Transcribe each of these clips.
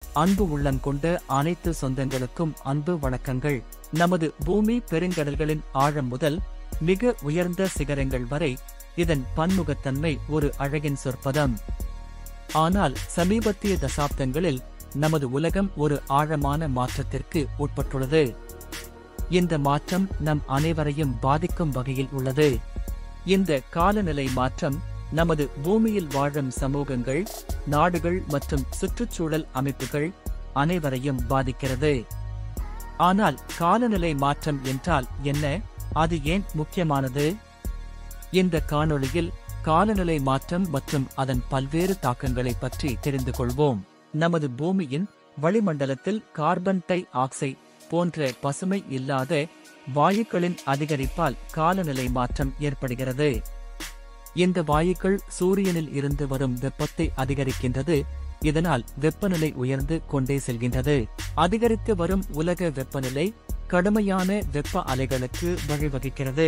அன்பு உள்ளம் கொண்ட அனைத்து சொந்தங்களுக்கும் அன்பு வணக்கங்கள் நமது பூமி பெருங்கடல்களின் ஆழம் முதல் மிக உயர்ந்த சிகரங்கள் வரை இதன் பன்முகத்தன்மை ஒரு அழகின் சொற்பதம் ஆனால் சமீபத்திய தசாப்தங்களில் நமது உலகம் ஒரு ஆழமான மாற்றத்திற்கு உட்பட்டுள்ளது இந்த மாற்றம் நம் அனைவரையும் பாதிக்கும் வகையில் உள்ளது இந்த காலநிலை மாற்றம் நமது பூமியில் வாழும் சமூகங்கள் நாடுகள் மற்றும் சுற்றுச்சூழல் அமைப்புகள் அனைவரையும் பாதிக்கிறது ஆனால் காலநிலை மாற்றம் என்றால் என்ன அது ஏன் முக்கியமானது இந்த காணொளியில் காலநிலை மாற்றம் மற்றும் அதன் பல்வேறு தாக்கங்களை பற்றி தெரிந்து கொள்வோம் நமது பூமியின் வளிமண்டலத்தில் கார்பன் டை ஆக்சைடு போன்ற பசுமை இல்லாத வாயுக்களின் அதிகரிப்பால் காலநிலை மாற்றம் ஏற்படுகிறது இந்த வாயுக்கள் சூரியனில் இருந்து வரும் வெப்பத்தை அதிகரிக்கின்றது இதனால் வெப்பநிலை உயர்ந்து கொண்டே செல்கின்றது அதிகரித்து வரும் உலக வெப்பநிலை கடுமையான வெப்ப அலைகளுக்கு வழிவகுக்கிறது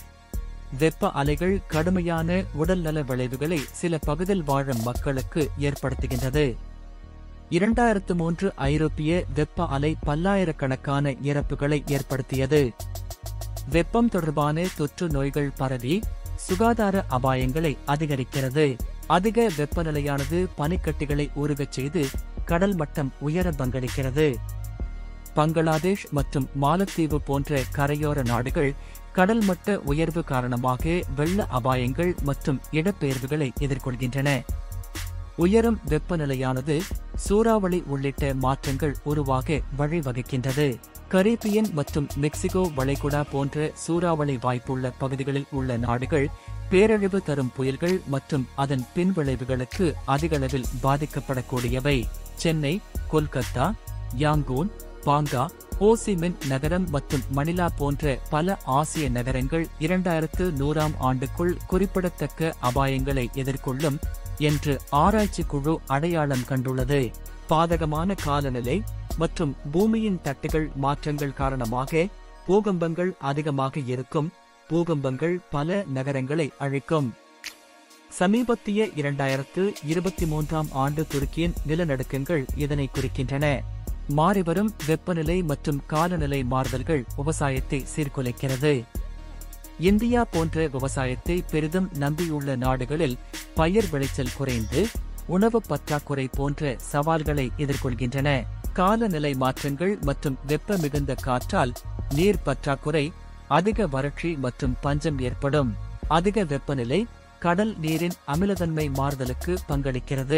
வெப்ப அலைகள் கடுமையான உடல்நல விளைவுகளை சில பகுதியில் வாழும் மக்களுக்கு ஏற்படுத்துகின்றது இரண்டாயிரத்து மூன்று ஐரோப்பிய வெப்ப அலை பல்லாயிரக்கணக்கான இறப்புகளை ஏற்படுத்தியது வெப்பம் தொடர்பான தொற்று நோய்கள் பரவி சுகாதார அபாயங்களை அதிகரிக்கிறது அதிக வெப்பநிலையானது பனிக்கட்டிகளை உருகச் செய்து கடல் மட்டம் உயர பங்களிக்கிறது பங்களாதேஷ் மற்றும் மாலத்தீவு போன்ற கரையோர நாடுகள் கடல் மட்ட உயர்வு காரணமாக வெள்ள அபாயங்கள் மற்றும் இடப்பெயர்வுகளை எதிர்கொள்கின்றன உயரும் வெப்பநிலையானது சூறாவளி உள்ளிட்ட மாற்றங்கள் உருவாக வழிவகுக்கின்றது கரீபியன் மற்றும் மெக்சிகோ வளைகுடா போன்ற சூறாவளி வாய்ப்புள்ள பகுதிகளில் உள்ள நாடுகள் பேரழிவு தரும் புயல்கள் மற்றும் அதன் பின்விளைவுகளுக்கு அதிகளவில் பாதிக்கப்படக்கூடியவை Chennai Kolkata Yangon Bangkok Ho Chi Minh நகரம் மற்றும் மணிலா போன்ற பல ஆசிய நகரங்கள் இரண்டாயிரத்து நூறாம் ஆண்டுக்குள் குறிப்பிடத்தக்க அபாயங்களை எதிர்கொள்ளும் என்று ஆராய்ச்சி குழு அடையாளம் கண்டுள்ளது பாதகமான காலநிலை மற்றும் பூமியின் தட்டுகள் மாற்றங்கள் காரணமாக பூகம்பங்கள் அதிகமாக இருக்கும் பூகம்பங்கள் பல நகரங்களை அழிக்கும் சமீபத்திய இரண்டாயிரத்து இருபத்தி மூன்றாம் ஆண்டு துருக்கியின் நிலநடுக்கங்கள் இதனை குறிக்கின்றன மாறிவரும் வெப்பநிலை மற்றும் காலநிலை மாறுதல்கள் விவசாயத்தை சீர்குலைக்கிறது இந்தியா போன்ற விவசாயத்தை பெரிதும் நம்பியுள்ள நாடுகளில் பயிர் விளைச்சல் குறைந்து உணவு பற்றாக்குறை போன்ற சவால்களை எதிர்கொள்கின்றன காலநிலை மாற்றங்கள் மற்றும் வெப்ப மிகுந்த காற்றால் நீர் பற்றாக்குறை அதிக வறட்சி மற்றும் பஞ்சம் ஏற்படும் அதிக வெப்பநிலை கடல் நீரின் அமிலத்தன்மை மாறுதலுக்கு பங்களிக்கிறது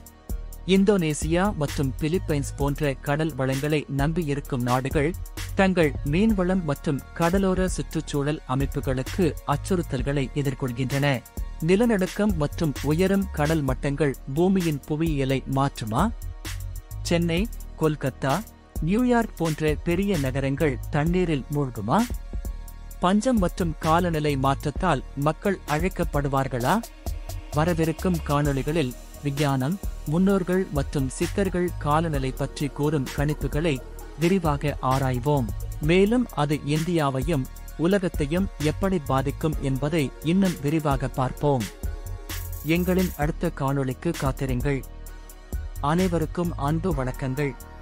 இந்தோனேசியா மற்றும் பிலிப்பைன்ஸ் போன்ற கடல் வளங்களை நம்பியிருக்கும் நாடுகள் தங்கள் மீன்வளம் மற்றும் கடலோர சுற்றுச்சூழல் அமைப்புகளுக்கு அச்சுறுத்தல்களை எதிர்கொள்கின்றன நிலநடுக்கம் மற்றும் உயரும் கடல் மட்டங்கள் பூமியின் புவியியலை மாற்றுமா சென்னை கொல்கத்தா நியூயார்க் போன்ற பெரிய நகரங்கள் தண்ணீரில் மூழ்குமா பஞ்சம் மற்றும் காலநிலை மாற்றத்தால் மக்கள் அழைக்கப்படுவார்களா வரவிருக்கும் காணொளிகளில் விஞ்ஞானம் முன்னோர்கள் மற்றும் சித்தர்கள் காலநிலை பற்றி கூறும் கணிப்புகளை விரிவாக ஆராய்வோம் மேலும் அது இந்தியாவையும் உலகத்தையும் எப்படி பாதிக்கும் என்பதை இன்னும் விரிவாக பார்ப்போம் எங்களின் அடுத்த காணொளிக்கு காத்திருங்கள் அனைவருக்கும் அன்பு வணக்கங்கள்